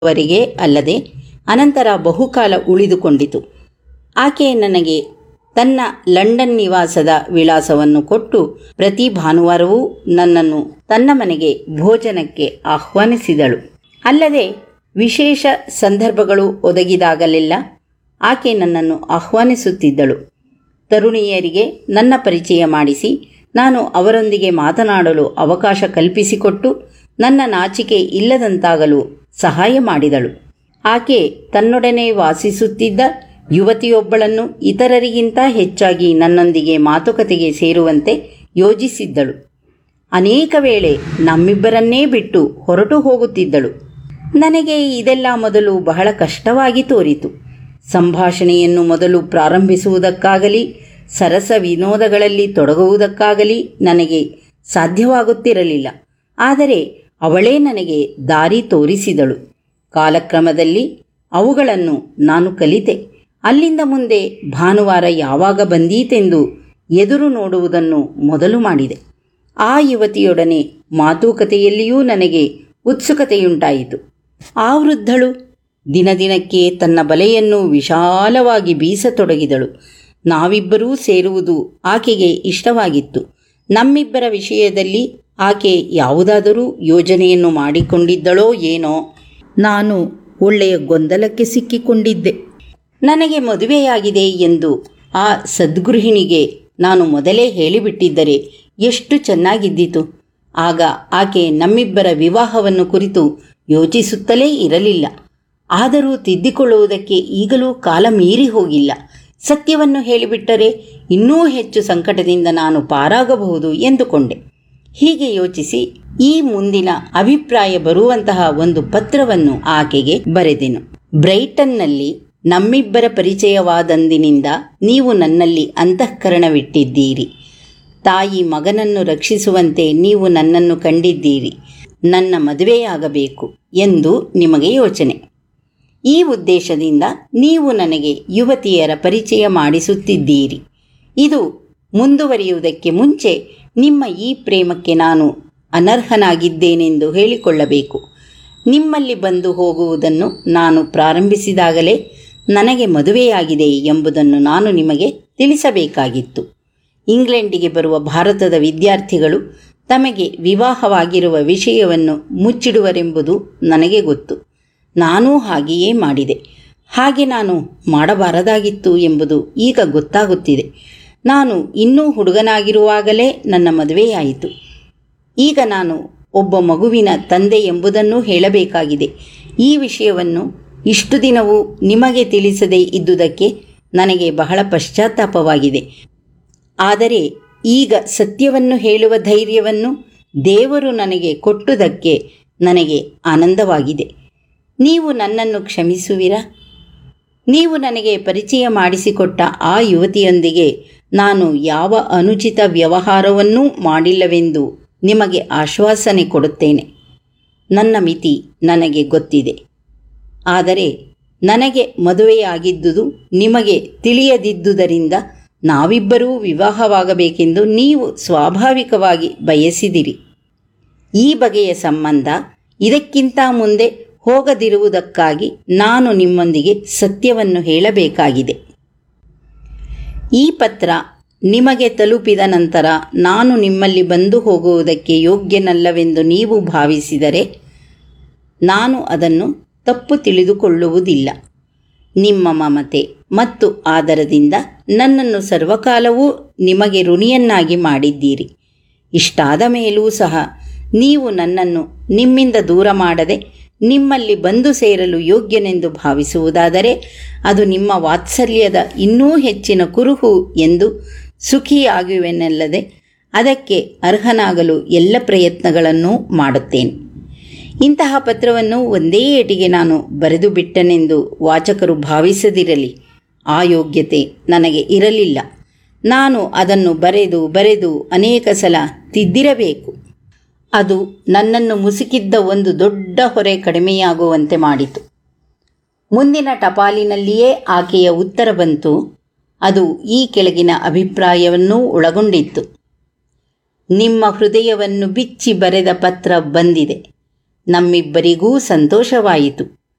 ವರೆಗೆ ಅಲ್ಲದೆ ಅನಂತರ ಬಹುಕಾಲ ಉಳಿದುಕೊಂಡಿತು ಆಕೆ ನನಗೆ ತನ್ನ ಲಂಡನ್ ನಿವಾಸದ ವಿಳಾಸವನ್ನು ಕೊಟ್ಟು ಪ್ರತಿ ಭಾನುವಾರವೂ ನನ್ನನ್ನು ತನ್ನ ಮನೆಗೆ ಭೋಜನಕ್ಕೆ ಆಹ್ವಾನಿಸಿದಳು ಅಲ್ಲದೆ ವಿಶೇಷ ಸಂದರ್ಭಗಳು ಒದಗಿದಾಗಲೆಲ್ಲ ಆಕೆ ನನ್ನನ್ನು ಆಹ್ವಾನಿಸುತ್ತಿದ್ದಳು ತರುಣಿಯರಿಗೆ ನನ್ನ ಪರಿಚಯ ಮಾಡಿಸಿ ನಾನು ಅವರೊಂದಿಗೆ ಮಾತನಾಡಲು ಅವಕಾಶ ಕಲ್ಪಿಸಿಕೊಟ್ಟು ನನ್ನ ನಾಚಿಕೆ ಇಲ್ಲದಂತಾಗಲು ಸಹಾಯ ಮಾಡಿದಳು ಆಕೆ ತನ್ನೊಡನೆ ವಾಸಿಸುತ್ತಿದ್ದ ಯುವತಿಯೊಬ್ಬಳನ್ನು ಇತರರಿಗಿಂತ ಹೆಚ್ಚಾಗಿ ನನ್ನೊಂದಿಗೆ ಮಾತುಕತೆಗೆ ಸೇರುವಂತೆ ಯೋಜಿಸಿದ್ದಳು ಅನೇಕ ವೇಳೆ ನಮ್ಮಿಬ್ಬರನ್ನೇ ಬಿಟ್ಟು ಹೊರಟು ಹೋಗುತ್ತಿದ್ದಳು ನನಗೆ ಇದೆಲ್ಲ ಮೊದಲು ಬಹಳ ಕಷ್ಟವಾಗಿ ತೋರಿತು ಸಂಭಾಷಣೆಯನ್ನು ಮೊದಲು ಪ್ರಾರಂಭಿಸುವುದಕ್ಕಾಗಲಿ ಸರಸ ವಿನೋದಗಳಲ್ಲಿ ತೊಡಗುವುದಕ್ಕಾಗಲಿ ನನಗೆ ಸಾಧ್ಯವಾಗುತ್ತಿರಲಿಲ್ಲ ಆದರೆ ಅವಳೇ ನನಗೆ ದಾರಿ ತೋರಿಸಿದಳು ಕಾಲಕ್ರಮದಲ್ಲಿ ಅವುಗಳನ್ನು ನಾನು ಕಲಿತೆ ಅಲ್ಲಿಂದ ಮುಂದೆ ಭಾನುವಾರ ಯಾವಾಗ ಬಂದೀತೆಂದು ಎದುರು ನೋಡುವುದನ್ನು ಮೊದಲು ಮಾಡಿದೆ ಆ ಯುವತಿಯೊಡನೆ ಮಾತುಕತೆಯಲ್ಲಿಯೂ ನನಗೆ ಉತ್ಸುಕತೆಯುಂಟಾಯಿತು ಆ ವೃದ್ಧಳು ದಿನದಿನಕ್ಕೆ ತನ್ನ ಬಲೆಯನ್ನು ವಿಶಾಲವಾಗಿ ಬೀಸತೊಡಗಿದಳು ನಾವಿಬ್ಬರೂ ಸೇರುವುದು ಆಕೆಗೆ ಇಷ್ಟವಾಗಿತ್ತು ನಮ್ಮಿಬ್ಬರ ವಿಷಯದಲ್ಲಿ ಆಕೆ ಯಾವುದಾದರೂ ಯೋಜನೆಯನ್ನು ಮಾಡಿಕೊಂಡಿದ್ದಳೋ ಏನೋ ನಾನು ಒಳ್ಳೆಯ ಗೊಂದಲಕ್ಕೆ ಸಿಕ್ಕಿಕೊಂಡಿದ್ದೆ ನನಗೆ ಮದುವೆಯಾಗಿದೆ ಎಂದು ಆ ಸದ್ಗೃಹಿಣಿಗೆ ನಾನು ಮೊದಲೇ ಹೇಳಿಬಿಟ್ಟಿದ್ದರೆ ಎಷ್ಟು ಚೆನ್ನಾಗಿದ್ದಿತು ಆಗ ಆಕೆ ನಮ್ಮಿಬ್ಬರ ವಿವಾಹವನ್ನು ಕುರಿತು ಯೋಚಿಸುತ್ತಲೇ ಇರಲಿಲ್ಲ ಆದರೂ ತಿದ್ದಿಕೊಳ್ಳುವುದಕ್ಕೆ ಈಗಲೂ ಕಾಲ ಮೀರಿ ಹೋಗಿಲ್ಲ ಸತ್ಯವನ್ನು ಹೇಳಿಬಿಟ್ಟರೆ ಇನ್ನೂ ಹೆಚ್ಚು ಸಂಕಟದಿಂದ ನಾನು ಪಾರಾಗಬಹುದು ಎಂದುಕೊಂಡೆ ಹೀಗೆ ಯೋಚಿಸಿ ಈ ಮುಂದಿನ ಅಭಿಪ್ರಾಯ ಬರುವಂತಹ ಒಂದು ಪತ್ರವನ್ನು ಆಕೆಗೆ ಬರೆದೆನು ಬ್ರೈಟನ್ನಲ್ಲಿ ನಮ್ಮಿಬ್ಬರ ಪರಿಚಯವಾದಂದಿನಿಂದ ನೀವು ನನ್ನಲ್ಲಿ ಅಂತಃಕರಣವಿಟ್ಟಿದ್ದೀರಿ ತಾಯಿ ಮಗನನ್ನು ರಕ್ಷಿಸುವಂತೆ ನೀವು ನನ್ನನ್ನು ಕಂಡಿದ್ದೀರಿ ನನ್ನ ಮದುವೆಯಾಗಬೇಕು ಎಂದು ನಿಮಗೆ ಯೋಚನೆ ಈ ಉದ್ದೇಶದಿಂದ ನೀವು ನನಗೆ ಯುವತಿಯರ ಪರಿಚಯ ಮಾಡಿಸುತ್ತಿದ್ದೀರಿ ಇದು ಮುಂದುವರಿಯುವುದಕ್ಕೆ ಮುಂಚೆ ನಿಮ್ಮ ಈ ಪ್ರೇಮಕ್ಕೆ ನಾನು ಅನರ್ಹನಾಗಿದ್ದೇನೆಂದು ಹೇಳಿಕೊಳ್ಳಬೇಕು ನಿಮ್ಮಲ್ಲಿ ಬಂದು ಹೋಗುವುದನ್ನು ನಾನು ಪ್ರಾರಂಭಿಸಿದಾಗಲೇ ನನಗೆ ಮದುವೆಯಾಗಿದೆ ಎಂಬುದನ್ನು ನಾನು ನಿಮಗೆ ತಿಳಿಸಬೇಕಾಗಿತ್ತು ಇಂಗ್ಲೆಂಡಿಗೆ ಬರುವ ಭಾರತದ ವಿದ್ಯಾರ್ಥಿಗಳು ತಮಗೆ ವಿವಾಹವಾಗಿರುವ ವಿಷಯವನ್ನು ಮುಚ್ಚಿಡುವರೆಂಬುದು ನನಗೆ ಗೊತ್ತು ನಾನೂ ಹಾಗೆಯೇ ಮಾಡಿದೆ ಹಾಗೆ ನಾನು ಮಾಡಬಾರದಾಗಿತ್ತು ಎಂಬುದು ಈಗ ಗೊತ್ತಾಗುತ್ತಿದೆ ನಾನು ಇನ್ನೂ ಹುಡುಗನಾಗಿರುವಾಗಲೇ ನನ್ನ ಮದುವೆಯಾಯಿತು ಈಗ ನಾನು ಒಬ್ಬ ಮಗುವಿನ ತಂದೆ ಎಂಬುದನ್ನು ಹೇಳಬೇಕಾಗಿದೆ ಈ ವಿಷಯವನ್ನು ಇಷ್ಟು ದಿನವೂ ನಿಮಗೆ ತಿಳಿಸದೇ ಇದ್ದುದಕ್ಕೆ ನನಗೆ ಬಹಳ ಪಶ್ಚಾತ್ತಾಪವಾಗಿದೆ ಆದರೆ ಈಗ ಸತ್ಯವನ್ನು ಹೇಳುವ ಧೈರ್ಯವನ್ನು ದೇವರು ನನಗೆ ಕೊಟ್ಟುದಕ್ಕೆ ನನಗೆ ಆನಂದವಾಗಿದೆ ನೀವು ನನ್ನನ್ನು ಕ್ಷಮಿಸುವಿರಾ ನೀವು ನನಗೆ ಪರಿಚಯ ಮಾಡಿಸಿಕೊಟ್ಟ ಆ ಯುವತಿಯೊಂದಿಗೆ ನಾನು ಯಾವ ಅನುಚಿತ ವ್ಯವಹಾರವನ್ನೂ ಮಾಡಿಲ್ಲವೆಂದು ನಿಮಗೆ ಆಶ್ವಾಸನೆ ಕೊಡುತ್ತೇನೆ ನನ್ನ ಮಿತಿ ನನಗೆ ಗೊತ್ತಿದೆ ಆದರೆ ನನಗೆ ಮದುವೆಯಾಗಿದ್ದುದು ನಿಮಗೆ ತಿಳಿಯದಿದ್ದುದರಿಂದ ನಾವಿಬ್ಬರೂ ವಿವಾಹವಾಗಬೇಕೆಂದು ನೀವು ಸ್ವಾಭಾವಿಕವಾಗಿ ಬಯಸಿದಿರಿ ಈ ಬಗೆಯ ಸಂಬಂಧ ಇದಕ್ಕಿಂತ ಮುಂದೆ ಹೋಗದಿರುವುದಕ್ಕಾಗಿ ನಾನು ನಿಮ್ಮೊಂದಿಗೆ ಸತ್ಯವನ್ನು ಹೇಳಬೇಕಾಗಿದೆ ಈ ಪತ್ರ ನಿಮಗೆ ತಲುಪಿದ ನಂತರ ನಾನು ನಿಮ್ಮಲ್ಲಿ ಬಂದು ಹೋಗುವುದಕ್ಕೆ ಯೋಗ್ಯನಲ್ಲವೆಂದು ನೀವು ಭಾವಿಸಿದರೆ ನಾನು ಅದನ್ನು ತಪ್ಪು ತಿಳಿದುಕೊಳ್ಳುವುದಿಲ್ಲ ನಿಮ್ಮ ಮಮತೆ ಮತ್ತು ಆದರದಿಂದ ನನ್ನನ್ನು ಸರ್ವಕಾಲವೂ ನಿಮಗೆ ಋಣಿಯನ್ನಾಗಿ ಮಾಡಿದ್ದೀರಿ ಇಷ್ಟಾದ ಮೇಲೂ ಸಹ ನೀವು ನನ್ನನ್ನು ನಿಮ್ಮಿಂದ ದೂರ ಮಾಡದೆ ನಿಮ್ಮಲ್ಲಿ ಬಂದು ಸೇರಲು ಯೋಗ್ಯನೆಂದು ಭಾವಿಸುವುದಾದರೆ ಅದು ನಿಮ್ಮ ವಾತ್ಸಲ್ಯದ ಇನ್ನೂ ಹೆಚ್ಚಿನ ಕುರುಹು ಎಂದು ಸುಖಿಯಾಗುವೆನಲ್ಲದೆ ಅದಕ್ಕೆ ಅರ್ಹನಾಗಲು ಎಲ್ಲ ಪ್ರಯತ್ನಗಳನ್ನೂ ಮಾಡುತ್ತೇನೆ ಇಂತಹ ಪತ್ರವನ್ನು ಒಂದೇ ಏಟಿಗೆ ನಾನು ಬರೆದು ಬಿಟ್ಟನೆಂದು ವಾಚಕರು ಭಾವಿಸದಿರಲಿ ಆ ಯೋಗ್ಯತೆ ನನಗೆ ಇರಲಿಲ್ಲ ನಾನು ಅದನ್ನು ಬರೆದು ಬರೆದು ಅನೇಕ ಸಲ ತಿದ್ದಿರಬೇಕು ಅದು ನನ್ನನ್ನು ಮುಸುಕಿದ್ದ ಒಂದು ದೊಡ್ಡ ಹೊರೆ ಕಡಿಮೆಯಾಗುವಂತೆ ಮಾಡಿತು ಮುಂದಿನ ಟಪಾಲಿನಲ್ಲಿಯೇ ಆಕೆಯ ಉತ್ತರ ಬಂತು ಅದು ಈ ಕೆಳಗಿನ ಅಭಿಪ್ರಾಯವನ್ನೂ ಒಳಗೊಂಡಿತ್ತು ನಿಮ್ಮ ಹೃದಯವನ್ನು ಬಿಚ್ಚಿ ಬರೆದ ಪತ್ರ ಬಂದಿದೆ ನಮ್ಮಿಬ್ಬರಿಗೂ ಸಂತೋಷವಾಯಿತು